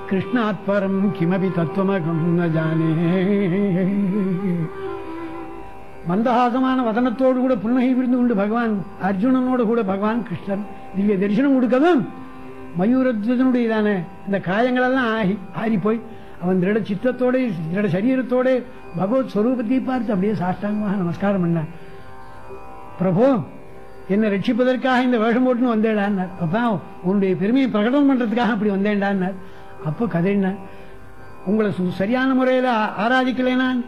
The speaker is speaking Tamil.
கிருஷ்ணாத் பரம் கிமபி தத்துவமகம் ந ஜானே மந்தஹாசமான வதனத்தோடு கூட புன்னகை விருந்து கொண்டு பகவான் அர்ஜுனனோடு கூட பகவான் கிருஷ்ணன் திவ்ய தரிசனம் கொடுக்கவும் மயூரத்வனுடையதான இந்த காயங்களெல்லாம் ஆகி ஆறி போய் அவன் திருட சித்தத்தோட திருட சரீரத்தோட பகவத் ஸ்வரூபத்தை பார்த்து அப்படியே சாஷ்டாங்கமாக நமஸ்காரம் பண்ணான் பிரபு என்னை ரட்சிப்பதற்காக இந்த வேஷம் போட்டுன்னு வந்தேடான்னார் அப்பதான் உன்னுடைய பெருமையை பிரகடனம் பண்றதுக்காக அப்படி வந்தேன்டான்னார் அப்போ கதை என்ன உங்களை சு- சரியான முறையில் ஆராதிக்கலைனா